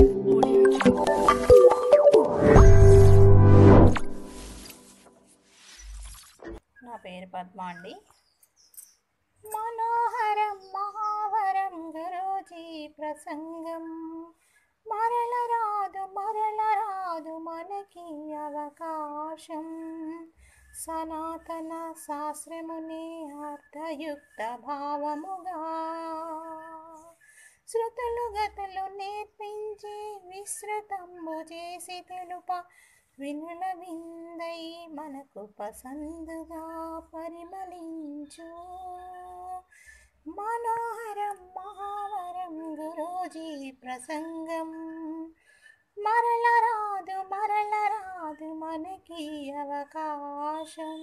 నా పేరు పద్మ అండి మనోహరం మహావరం గురూజీ ప్రసంగం మరల రాదు మరల రాదు మనకి అవకాశం సనాతన శాస్త్రముని అర్థయుక్త భావముగా శృతులు గతులు నేర్పించి విస్తృతంబు చేసి తెలుప వినుల విందై మనకు పసందుగా పరిమళించు మనోహరం మహావరం గురూజీ ప్రసంగం మరల రాదు మరల రాదు మనకి అవకాశం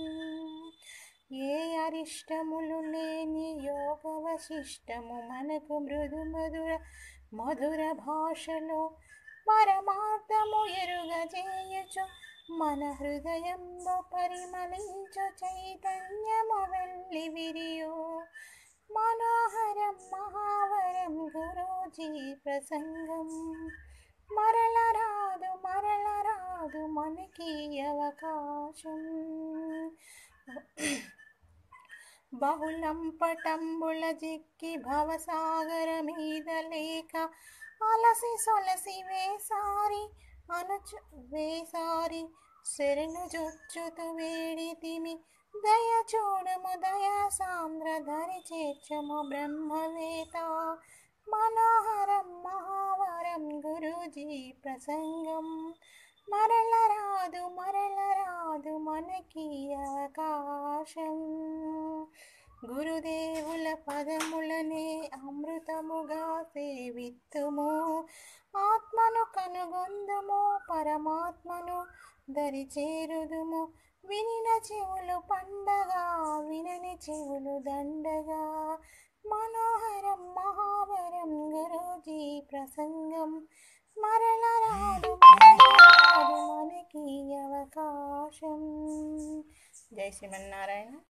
ఏ అరిష్టములు లేని యోగ వశిష్టము మనకు మృదు మధుర మధుర భాషలో పరమార్థము ఎరుగజేయచు మన హృదయంలో పరిమళించు చైతన్యము వెళ్ళి విరియు మనోహరం మహావరం గురూజీ ప్రసంగం మరల రాదు మరల రాదు మనకి అవకాశం బహుళం పటంబుల జిక్కి భవసాగర మీద లేక అలసి సొలసి వేసారి అనుచు వేసారి శరణు జొచ్చుతు వేడితిమి దయ చూడము దయా సాంద్ర ధరి చేర్చము బ్రహ్మవేత మనోహరం మహావరం గురూజీ ప్రసంగం మరల రాదు మరల రాదు మనకి అవకాశం గురుదేవుల పదములనే అమృతముగా సేవిత్తుము ఆత్మను కనుగొందుము పరమాత్మను దరి చేరుదుము వినిన చెవులు పండగా వినని చెవులు దండగా మనోహరం మహావరం గురూజీ ప్రసంగం మరల రాదు మరల రాదు మనకి అవకాశం జై శ్రీమన్నారాయణ